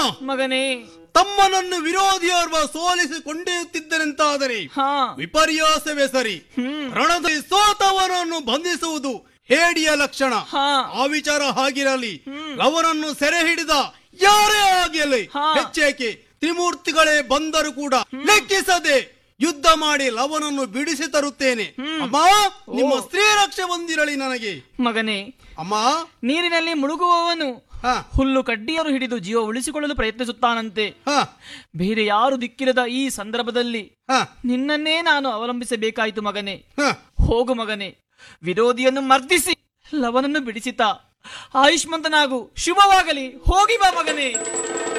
ಮಗನೇ ತಮ್ಮನನ್ನು ವಿರೋಧಿಯೋರ್ವ ಸೋಲಿಸಿಕೊಂಡೊಯ್ಯುತ್ತಿದ್ದನೆಂತಾದರೆ ಹಾ ವಿಪರ್ಯಾಸವೇ ಸರಿ ರಣದಲ್ಲಿ ಸೋತವನನ್ನು ಬಂಧಿಸುವುದು ಹೇಡಿಯ ಲಕ್ಷಣ ಹಾ ಆ ವಿಚಾರ ಹಾಗಿರಲಿ ಅವನನ್ನು ಸೆರೆ ಹಿಡಿದ ಯಾರೇ ಆಗಿರಲಿ ಹಾ. ಹೆಚ್ಚೇಕೆ ತ್ರಿಮೂರ್ತಿಗಳೇ ಬಂದರೂ ಕೂಡ ಲೆಕ್ಕಿಸದೆ ಯುದ್ಧ ಮಾಡಿ ಲವನನ್ನು ಬಿಡಿಸಿ ತರುತ್ತೇನೆ ಅಮ್ಮ ನಿಮ್ಮ ಸ್ತ್ರೀ ರಕ್ಷೆ ಹೊಂದಿರಲಿ ನನಗೆ ಮಗನೇ ಅಮ್ಮ ನೀರಿನಲ್ಲಿ ಮುಳುಗುವವನು ಹ ಹುಲ್ಲು ಕಡ್ಡಿಯನ್ನು ಹಿಡಿದು ಜೀವ ಉಳಿಸಿಕೊಳ್ಳಲು ಪ್ರಯತ್ನಿಸುತ್ತಾನಂತೆ ಹ ಬೇರೆ ಯಾರು ದಿಕ್ಕಿರದ ಈ ಸಂದರ್ಭದಲ್ಲಿ ಹ ನಿನ್ನನ್ನೇ ನಾನು ಅವಲಂಬಿಸಬೇಕಾಯಿತು ಮಗನೇ ಹ ಹೋಗು ಮಗನೇ ವಿರೋಧಿಯನ್ನು ಮರ್ದಿಸಿ ಲವನನ್ನು ಬಿಡಿಸಿತ ಆಯುಷ್ಮಂತನಾಗು ಶುಭವಾಗಲಿ ಹೋಗಿ ಬಾ ಮಗನೇ